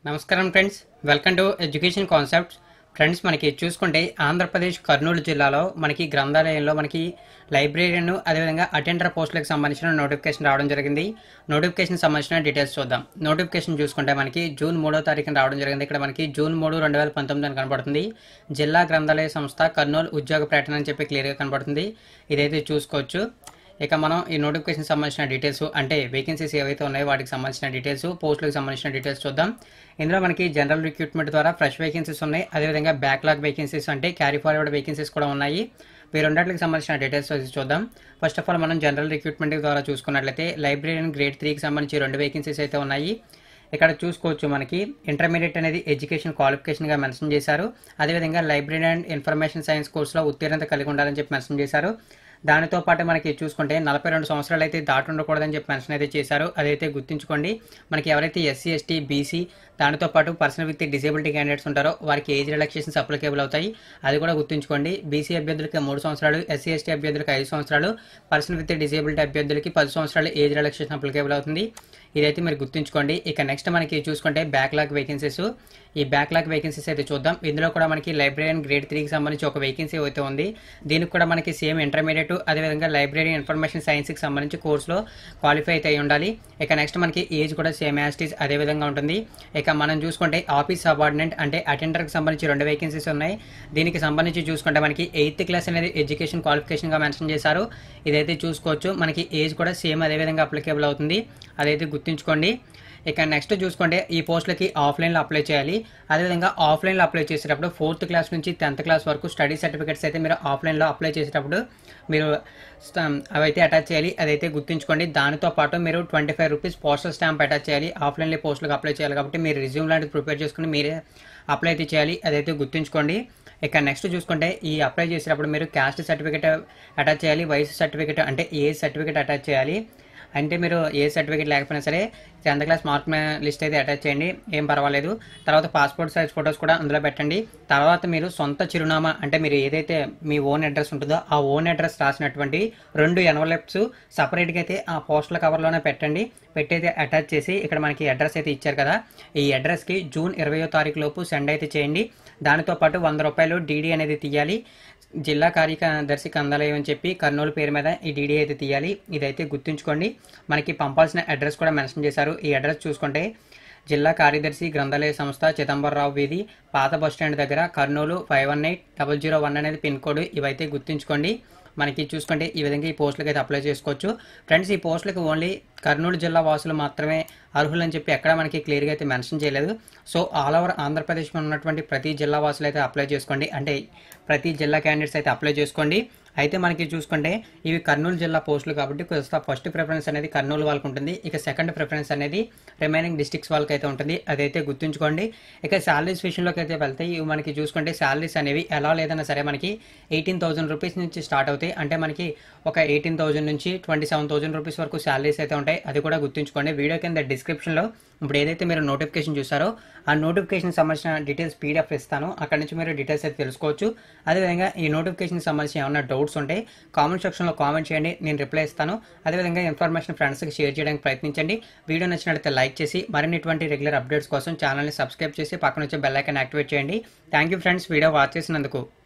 నమస్కారం friends welcome to education concepts friends మనకి చూసుకుంటే ఆంధ్రప్రదేశ్ కర్నూలు జిల్లాలో మనకి గ్రంథాలయంలో మనకి లైబ్రరీను అదేవిధంగా అటెండర్ పోస్టులకు సంబంధించిన నోటిఫికేషన్ రావడం జరిగింది నోటిఫికేషన్ సంబంధించిన డీటెయిల్స్ చూద్దాం నోటిఫికేషన్ చూసుకుంటే మనకి జూన్ మూడో తారీఖున రావడం జరిగింది ఇక్కడ మనకి జూన్ మూడు రెండు వేల పంతొమ్మిది అని కనబడుతుంది జిల్లా గ్రంథాలయ సంస్థ కర్నూలు ఉద్యోగ ప్రకటన అని చెప్పి క్లియర్గా కనబడుతుంది ఇదైతే చూసుకోవచ్చు ఇక మనం ఈ నోటిఫికేషన్ సంబంధించిన డీటెయిల్స్ అంటే వేకెన్సీస్ ఏవైతే ఉన్నాయో వాటికి సంబంధించిన డీటెయిల్స్ పోస్టులకు సంబంధించిన డీటెయిల్స్ చూద్దాం ఇందులో మనకి జనరల్ రిక్రూట్మెంట్ ద్వారా ఫ్రెష్ వేకెన్సీస్ ఉన్నాయి అదేవిధంగా బ్యాక్లాగ్ వేకెన్సీస్ అంటే క్యారీ ఫార్వర్డ్ వేకెన్సీస్ కూడా ఉన్నాయి ఈ రెండింటికి సంబంధించిన డీటెయిల్స్ వచ్చి చూద్దాం ఫస్ట్ ఆఫ్ ఆల్ మనం జనరల్ రిక్రూట్మెంట్ ద్వారా చూసుకున్నట్లయితే లైబ్రరీన్ గ్రేడ్ త్రీకి సంబంధించి రెండు వేకెన్సీస్ అయితే ఉన్నాయి ఇక్కడ చూసుకోవచ్చు మనకి ఇంటర్మీడియట్ అనేది ఎడ్యుకేషన్ క్వాలిఫికేషన్గా మెన్షన్ చేశారు అదేవిధంగా లైబ్రరీ అండ్ ఇన్ఫర్మేషన్ సైన్స్ కోర్సులో ఉత్తీర్ణత కలిగి ఉండాలని చెప్పి మెన్షన్ చేశారు దానితో పాటు మనకి చూసుకుంటే నలభై రెండు సంవత్సరాలు అయితే దాటి ఉండకూడదని చెప్పి మెన్షన్ అయితే చేశారు అదైతే గుర్తుంచుకోండి మనకి ఎవరైతే ఎస్సీ ఎస్టీ బీసీ దానితో పాటు పర్సనల్ విత్ డిసేబిలిటీ క్యాండిడేట్స్ ఉంటారో వారికి ఏజ్ రిలాక్సేషన్స్ అప్లికేబుల్ అవుతాయి అది కూడా గుర్తుంచుకోండి బీసీ అభ్యర్థులకి మూడు సంవత్సరాలు ఎస్సీ ఎస్టీ అభ్యర్థులకి ఐదు సంవత్సరాలు పర్సనల్ విత్ డిసేబిలిటీ అభ్యర్థులకి పది సంవత్సరాలు ఏజ్ రిలాక్సేషన్ అప్లికేబుల్ అవుతుంది ఇదైతే మీరు గుర్తుంచుకోండి ఇక నెక్స్ట్ మనకి చూసుకుంటే బ్యాక్లాగ్ వేకెన్సీస్ ఈ బ్యాక్లాగ్ వేకెన్సీస్ అయితే చూద్దాం ఇందులో కూడా మనకి లైబ్రరీన్ గ్రేడ్ త్రీకి సంబంధించి ఒక వేకెన్సీ అయితే ఉంది దీనికి కూడా మనకి సేమ్ ఇంటర్మీడియట్ అదేవిధంగా లైబ్రరీ ఇన్ఫర్మేషన్ సైన్స్కి సంబంధించి కోర్సులో క్వాలిఫై అయితే అయి ఉండాలి ఇక నెక్స్ట్ మనకి ఏజ్ కూడా సేమ్ యాస్టీస్ అదే విధంగా ఉంటుంది ఇక మనం చూసుకుంటే ఆఫీస్ సబార్డినేట్ అంటే అటెండర్కి సంబంధించి రెండు వేకెన్సీస్ ఉన్నాయి దీనికి సంబంధించి చూసుకుంటే మనకి ఎయిత్ క్లాస్ అనేది ఎడ్యుకేషన్ క్వాలిఫికేషన్గా మెన్షన్ చేశారు ఇదైతే చూసుకోవచ్చు మనకి ఏజ్ కూడా సేమ్ అదే విధంగా అప్లికేబుల్ అవుతుంది అదైతే గుర్తుంచుకోండి ఇక నెక్స్ట్ చూసుకుంటే ఈ పోస్టులకి ఆఫ్లైన్లో అప్లై చేయాలి అదేవిధంగా ఆఫ్లైన్లో అప్లై చేసేటప్పుడు ఫోర్త్ క్లాస్ నుంచి టెన్త్ క్లాస్ వరకు స్టడీ సర్టిఫికేట్స్ అయితే మీరు ఆఫ్లైన్లో అప్లై చేసేటప్పుడు మీరు అవైతే అటాచ్ చేయాలి అదైతే గుర్తుంచుకోండి దానితో పాటు మీరు twenty five rupees postal stamp attach చేయాలి ఆఫ్లైన్లో పోస్టులకు అప్లై చేయాలి కాబట్టి మీరు రిజ్యూమ్ లాంటిది ప్రిపేర్ చేసుకుని మీరే అప్లై అయితే చేయాలి అదైతే గుర్తుంచుకోండి ఇక నెక్స్ట్ చూసుకుంటే ఈ అప్లై చేసేటప్పుడు మీరు క్యాస్ట్ సర్టిఫికేట్ అటాచ్ చేయాలి వయసు సర్టిఫికేట్ అంటే ఏ సర్టిఫికేట్ అటాచ్ చేయాలి అంటే మీరు ఏ సర్టిఫికేట్ లేకపోయినా సరే టెన్త్ క్లాస్ మార్క్ లిస్ట్ అయితే అటాచ్ చేయండి ఏం పర్వాలేదు తర్వాత పాస్పోర్ట్ సైజ్ ఫొటోస్ కూడా అందులో పెట్టండి తర్వాత మీరు సొంత చిరునామా అంటే మీరు ఏదైతే మీ ఓన్ అడ్రస్ ఉంటుందో ఆ ఓన్ అడ్రస్ రాసినటువంటి రెండు ఎన్వలప్స్ సపరేట్గా అయితే ఆ పోస్టల్ కవర్లోనే పెట్టండి పెట్టయితే అటాచ్ చేసి ఇక్కడ మనకి అడ్రస్ అయితే ఇచ్చారు కదా ఈ అడ్రస్కి జూన్ ఇరవయో తారీఖు లోపు సెండ్ అయితే చేయండి దానితో పాటు వంద రూపాయలు డీడీ అనేది తీయాలి జిల్లా కార్యదర్శి కందాలయం అని చెప్పి కర్నూలు పేరు మీద ఈ డీడీ అయితే తీయాలి ఇదైతే గుర్తుంచుకోండి మనకి పంపాల్సిన అడ్రస్ కూడా మెన్షన్ చేశారు ఈ అడ్రస్ చూసుకుంటే జిల్లా కార్యదర్శి గ్రంథాలయ సంస్థ చిదంబరరావు వీధి పాత బస్టాండ్ దగ్గర Kurnool five one eight double zero one అనేది పిన్ కోడ్ ఇవైతే గుర్తుంచుకోండి మనకి చూసుకుంటే ఈ విధంగా ఈ పోస్టులకు అయితే అప్లై చేసుకోవచ్చు ఫ్రెండ్స్ ఈ పోస్టులకు ఓన్లీ కర్నూలు జిల్లా వాసులు మాత్రమే అర్హులని చెప్పి ఎక్కడ మనకి క్లియర్గా అయితే మెన్షన్ చేయలేదు సో ఆల్ ఓవర్ ఆంధ్రప్రదేశ్లో ఉన్నటువంటి ప్రతి జిల్లా వాసులు అయితే అప్లై చేసుకోండి అంటే ప్రతి జిల్లా క్యాండిడేట్స్ అయితే అప్లై చేసుకోండి అయితే మనకి చూసుకుంటే ఇవి కర్నూలు జిల్లా పోస్టులు కాబట్టి ఫస్ట్ ప్రిఫరెన్స్ అనేది కర్నూలు వాళ్ళకి ఉంటుంది ఇక సెకండ్ ప్రిఫరెన్స్ అనేది రిమైనింగ్ డిస్ట్రిక్ట్స్ వాళ్ళకి అయితే ఉంటుంది అదైతే గుర్తుంచుకోండి ఇక శాలరీస్ విషయంలోకి అయితే వెళ్తే ఇవి మనకి చూసుకుంటే శాలరీస్ అనేవి ఎలా లేదన్నా సరే మనకి ఎయిటీన్ థౌసండ్ రూపీస్ నుంచి స్టార్ట్ అవుతాయి అంటే మనకి ఒక ఎయిటీన్ థౌసండ్ నుంచి ట్వంటీ సెవెన్ థౌసండ్ రూపీస్ వరకు శాలరీస్ అయితే ఉంటాయి అది కూడా గుర్తుంచుకోండి వీడియో కింద డిస్క్రిప్షన్లో ఇప్పుడు ఏదైతే మీరు నోటిఫికేషన్ చూసారో ఆ నోటిఫికేషన్ సంబంధించిన డీటెయిల్స్ పీడిఎఫ్ ఇస్తాను అక్కడ నుంచి మీరు డీటెయిల్స్ అయితే తెలుసుకోవచ్చు అదేవిధంగా ఈ నోటిఫికేషన్ సంబంధించి ఏమైనా డౌట్స్ ఉంటే కామెంట్ సెక్షన్లో కామెంట్ చేయండి నేను రిప్లై ఇస్తాను అదేవిధంగా ఇన్ఫర్మేషన్ ఫ్రెండ్స్కి షేర్ చేయడానికి ప్రయత్నించండి వీడియో నచ్చినట్లయితే లైక్ చేసి మరిన్నిటువంటి రెగ్యులర్ అప్డేట్స్ కోసం ఛానల్ని సబ్స్క్రైబ్ చేసి పక్కన వచ్చే బెల్ ఐకాన్ యాక్టివేట్ చేయండి thank you friends video watch చేసినందుకు